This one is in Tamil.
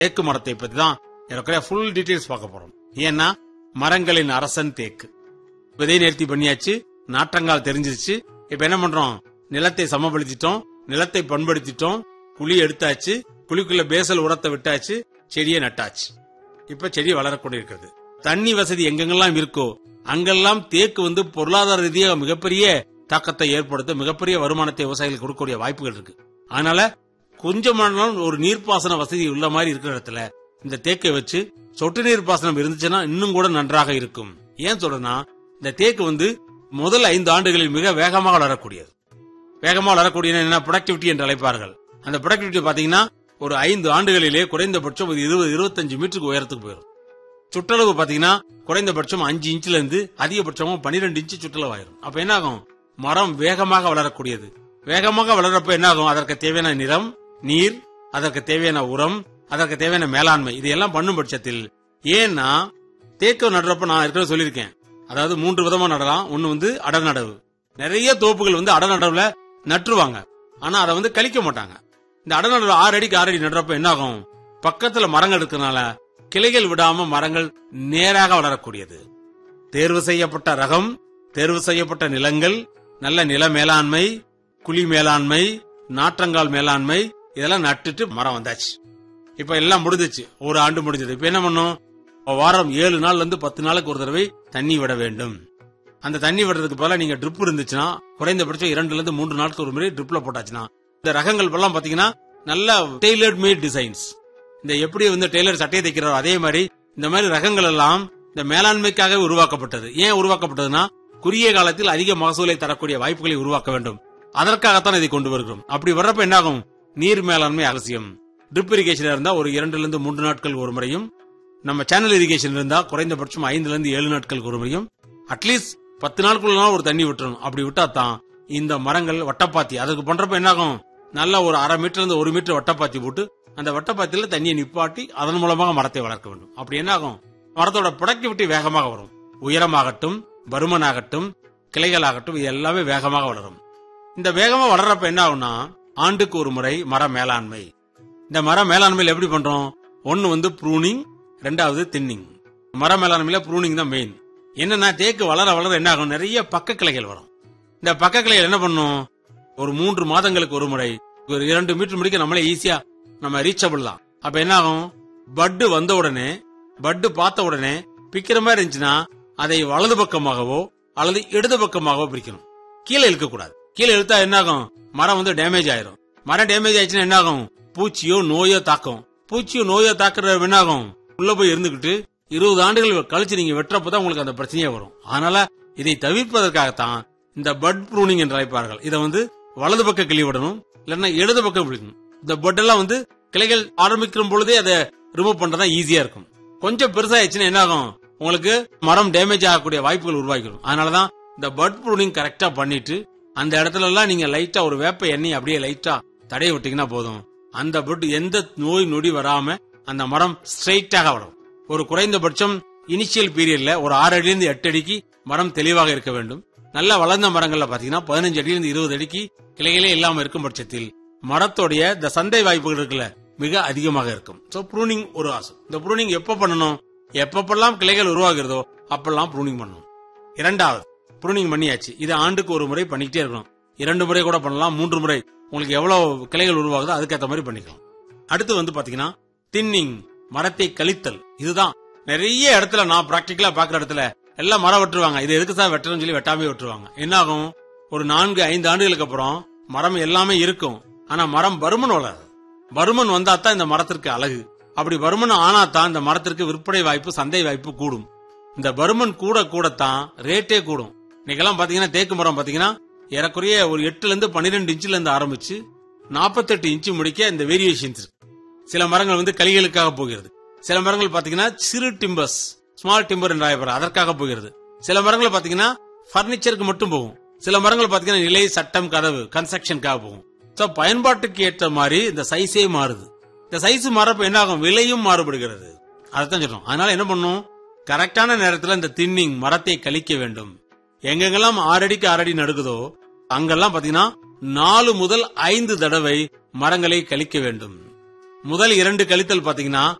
தேக்கு மரத்தை பத்தி தான் இருக்கிற ஃபுல் டீடைல்ஸ் பார்க்க போறோம் ஏன்னா மரங்களின் அரசன் தேக்கு விதை நேர்த்தி பண்ணியாச்சு நாற்றங்கால் தெரிஞ்சிருச்சு இப்ப என்ன பண்றோம் நிலத்தை சமப்படுத்திட்டோம் நிலத்தை பண்படுத்திட்டோம் குழி எடுத்தாச்சு குழிக்குள்ள பேசல் உரத்தை விட்டாச்சு செடியை நட்டாச்சு இப்ப செடி வளரக்கூடியிருக்கிறது தண்ணி வசதி எங்கெங்கெல்லாம் இருக்கோ அங்கெல்லாம் தேக்கு வந்து பொருளாதார ரீதியாக மிகப்பெரிய தாக்கத்தை ஏற்படுத்த மிகப்பெரிய வருமானத்தை விவசாயிகளுக்கு கொடுக்கக்கூடிய வாய்ப்புகள் இருக்கு அதனால கொஞ்சமானாலும் ஒரு நீர்ப்பாசன வசதி உள்ள மாதிரி இருக்கிற இடத்துல இந்த தேக்கை வச்சு சொட்டு நீர் பாசனம் இருந்துச்சுன்னா இன்னும் கூட நன்றாக இருக்கும் ஏன் சொல்றேன்னா இந்த தேக்கு வந்து முதல் ஐந்து ஆண்டுகளில் மிக வேகமாக வளரக்கூடியது வேகமாக வளரக்கூடிய என்ன ப்ரொடக்டிவிட்டி என்று அழைப்பார்கள் அந்த ப்ரொடக்டிவிட்டி பாத்தீங்கன்னா ஒரு ஐந்து ஆண்டுகளிலே குறைந்தபட்சம் ஒரு இருபது இருபத்தஞ்சு மீட்டருக்கு உயரத்துக்கு போயிடும் சுற்றளவு பாத்தீங்கன்னா குறைந்தபட்சம் அஞ்சு இன்ச்ல இருந்து அதிகபட்சமும் பன்னிரெண்டு இன்ச்சு சுற்றளவு ஆயிரும் அப்ப என்ன ஆகும் மரம் வேகமாக வளரக்கூடியது வேகமாக வளர்றப்ப என்ன ஆகும் அதற்கு தேவையான நிறம் நீர் அதற்கு தேவையான உரம் அதற்கு தேவையான மேலாண்மை இதையெல்லாம் பண்ணும் பட்சத்தில் ஏன்னா தேக்கு நடுறப்ப நான் ஏற்கனவே சொல்லியிருக்கேன் அதாவது மூன்று விதமா நடலாம் ஒன்னு வந்து அடர் நடவு நிறைய தோப்புகள் வந்து அடர் நடவுல நட்டுருவாங்க ஆனா அதை வந்து கழிக்க மாட்டாங்க இந்த அடர் நடவு ஆறு அடிக்கு ஆறு அடி நடுறப்ப என்ன ஆகும் பக்கத்துல மரங்கள் இருக்கறனால கிளைகள் விடாம மரங்கள் நேராக வளரக்கூடியது தேர்வு செய்யப்பட்ட ரகம் தேர்வு செய்யப்பட்ட நிலங்கள் நல்ல நில மேலாண்மை குழி மேலாண்மை நாற்றங்கால் மேலாண்மை இதெல்லாம் நட்டுட்டு மரம் வந்தாச்சு இப்ப எல்லாம் முடிஞ்சிச்சு ஒரு ஆண்டு முடிஞ்சது இப்ப என்ன பண்ணும் வாரம் ஏழு நாள்ல இருந்து பத்து நாளுக்கு ஒரு தடவை தண்ணி விட வேண்டும் அந்த தண்ணி விடுறதுக்கு பதிலா நீங்க ட்ரிப் இருந்துச்சுன்னா குறைந்தபட்சம் இரண்டுல இருந்து மூன்று நாட்களுக்கு ஒரு முறை ட்ரிப்ல போட்டாச்சுன்னா இந்த ரகங்கள் எல்லாம் பாத்தீங்கன்னா நல்ல டெய்லர்ட் மேட் டிசைன்ஸ் இந்த எப்படி வந்து டெய்லர் சட்டையை தைக்கிறாரோ அதே மாதிரி இந்த மாதிரி ரகங்கள் எல்லாம் இந்த மேலாண்மைக்காக உருவாக்கப்பட்டது ஏன் உருவாக்கப்பட்டதுன்னா குறுகிய காலத்தில் அதிக மகசூலை தரக்கூடிய வாய்ப்புகளை உருவாக்க வேண்டும் அதற்காகத்தான் இதை கொண்டு வருகிறோம் அப்படி வர்றப்ப என்னாகும் நீர் மேலாண்மை அவசியம் ட்ரிப் இரிகேஷன் இருந்தா ஒரு இரண்டுல இருந்து மூன்று நாட்கள் ஒரு முறையும் நம்ம சேனல் இரிகேஷன் இருந்தா குறைந்தபட்சம் ஐந்துல இருந்து ஏழு நாட்களுக்கு ஒரு முறையும் அட்லீஸ்ட் பத்து நாட்களுக்குள்ள ஒரு தண்ணி விட்டுறணும் அப்படி விட்டா தான் இந்த மரங்கள் வட்டப்பாத்தி அதுக்கு பண்றப்ப என்னாகும் நல்ல ஒரு அரை மீட்டர் இருந்து ஒரு மீட்டர் வட்டப்பாத்தி போட்டு அந்த வட்டப்பாத்தியில தண்ணியை நிப்பாட்டி அதன் மூலமாக மரத்தை வளர்க்க வேண்டும் அப்படி என்ன ஆகும் மரத்தோட ப்ரொடக்டிவிட்டி வேகமாக வரும் உயரமாகட்டும் பருமனாகட்டும் கிளைகளாகட்டும் இது எல்லாமே வேகமாக வளரும் இந்த வேகமா வளர்றப்ப என்ன ஆகும்னா ஆண்டுக்கு ஒரு முறை மர மேலாண்மை இந்த மர மேலாண்மையில எப்படி பண்றோம் ஒன்னு வந்து ப்ரூனிங் ரெண்டாவது தின்னிங் மர மேலாண்மையில ப்ரூனிங் தான் மெயின் என்னன்னா தேக்கு வளர வளர என்ன ஆகும் நிறைய பக்க கிளைகள் வரும் இந்த பக்க கிளைகள் என்ன பண்ணும் ஒரு மூன்று மாதங்களுக்கு ஒரு முறை ஒரு இரண்டு மீட்டர் முடிக்க நம்மளே ஈஸியா நம்ம ரீச்சபிள் தான் அப்ப என்ன ஆகும் பட்டு வந்த உடனே பட்டு பார்த்த உடனே பிக்கிற மாதிரி இருந்துச்சுன்னா அதை வலது பக்கமாகவோ அல்லது இடது பக்கமாகவோ பிரிக்கணும் கீழே இழுக்க கூடாது கீழே இழுத்தா என்ன ஆகும் மரம் வந்து டேமேஜ் ஆயிரும் மரம் டேமேஜ் ஆயிடுச்சுன்னா என்ன ஆகும் பூச்சியோ நோயோ தாக்கும் பூச்சியோ நோயோ தாக்குற என்ன ஆகும் உள்ள போய் இருந்துகிட்டு இருபது ஆண்டுகள் கழிச்சு நீங்க வெட்டுறப்பதான் உங்களுக்கு அந்த பிரச்சனையே வரும் அதனால இதை தவிர்ப்பதற்காகத்தான் இந்த பட் ப்ரூனிங் என்று அழைப்பார்கள் இதை வந்து வலது பக்கம் கிளி விடணும் இல்லைன்னா இடது பக்கம் விடணும் இந்த பட் எல்லாம் வந்து கிளைகள் ஆரம்பிக்கிற பொழுதே அதை ரிமூவ் பண்றதா ஈஸியா இருக்கும் கொஞ்சம் பெருசாயிடுச்சுன்னா என்ன ஆகும் உங்களுக்கு மரம் டேமேஜ் ஆகக்கூடிய வாய்ப்புகள் உருவாக்கிடும் அதனாலதான் இந்த பட் ப்ரூனிங் கரெக்டா பண்ணிட்டு அந்த இடத்துல எல்லாம் நீங்க லைட்டா ஒரு வேப்ப எண்ணெய் அப்படியே லைட்டா தடைய விட்டீங்கன்னா போதும் அந்த பட் எந்த நோய் நொடி வராம அந்த மரம் ஸ்ட்ரைட்டாக வரும் ஒரு குறைந்தபட்சம் இனிஷியல் பீரியட்ல ஒரு ஆறு அடியிலிருந்து எட்டு அடிக்கு மரம் தெளிவாக இருக்க வேண்டும் நல்ல வளர்ந்த மரங்கள்ல பாத்தீங்கன்னா பதினஞ்சு அடியிலிருந்து இருபது அடிக்கு கிளைகளே இல்லாம இருக்கும் பட்சத்தில் மரத்தோடைய இந்த சந்தை வாய்ப்புகள் இருக்குல்ல மிக அதிகமாக இருக்கும் சோ ப்ரூனிங் ஒரு ஆசை இந்த ப்ரூனிங் எப்ப பண்ணணும் எப்பப்பெல்லாம் கிளைகள் உருவாகிறதோ அப்பெல்லாம் ப்ரூனிங் பண்ணணும் இரண்டாவது ப்ரூனிங் பண்ணியாச்சு இது ஆண்டுக்கு ஒரு முறை பண்ணிக்கிட்டே இருக்கணும் இரண்டு முறை கூட பண்ணலாம் மூன்று முறை உங்களுக்கு எவ்வளவு கிளைகள் உருவாகுதோ அதுக்கேற்ற மாதிரி பண்ணிக்கலாம் அடுத்து வந்து பாத்தீங்கன்னா தின்னிங் மரத்தை கழித்தல் இதுதான் நிறைய இடத்துல நான் பிராக்டிக்கலா பாக்குற இடத்துல எல்லாம் மரம் வெட்டுருவாங்க இது எதுக்கு சார் வெட்டணும்னு சொல்லி வெட்டாமே வெட்டுருவாங்க என்ன ஆகும் ஒரு நான்கு ஐந்து ஆண்டுகளுக்கு அப்புறம் மரம் எல்லாமே இருக்கும் ஆனா மரம் பருமன் வளராது பருமன் வந்தா தான் இந்த மரத்திற்கு அழகு அப்படி பருமன் ஆனா தான் இந்த மரத்திற்கு விற்பனை வாய்ப்பு சந்தை வாய்ப்பு கூடும் இந்த பருமன் கூட கூடத்தான் ரேட்டே கூடும் இன்னைக்கெல்லாம் பாத்தீங்கன்னா தேக்கு மரம் பாத்தீங்கன்னா ஏறக்குறைய ஒரு எட்டுல இருந்து பன்னிரெண்டு இன்ச்சுல இருந்து ஆரம்பிச்சு நாற்பத்தெட்டு இன்ச்சு முடிக்க இந்த வேரியேஷன்ஸ் இருக்கு சில மரங்கள் வந்து கலிகளுக்காக போகிறது சில மரங்கள் பாத்தீங்கன்னா சிறு டிம்பர்ஸ் ஸ்மால் டிம்பர் என்று அழைப்பார் அதற்காக போகிறது சில மரங்கள் பாத்தீங்கன்னா பர்னிச்சருக்கு மட்டும் போகும் சில மரங்கள் பாத்தீங்கன்னா நிலை சட்டம் கதவு கன்ஸ்ட்ரக்ஷனுக்காக போகும் சோ பயன்பாட்டுக்கு ஏற்ற மாதிரி இந்த சைஸே மாறுது இந்த சைஸ் மாறப்ப என்ன ஆகும் விலையும் மாறுபடுகிறது அதைத்தான் சொல்றோம் அதனால என்ன பண்ணும் கரெக்டான நேரத்துல இந்த தின்னிங் மரத்தை கழிக்க வேண்டும் எங்கெங்கெல்லாம் ஆறு அடிக்கு ஆறு அடி நடுக்குதோ அங்கெல்லாம் பாத்தீங்கன்னா நாலு முதல் ஐந்து தடவை மரங்களை கழிக்க வேண்டும் முதல் இரண்டு கழித்தல் பாத்தீங்கன்னா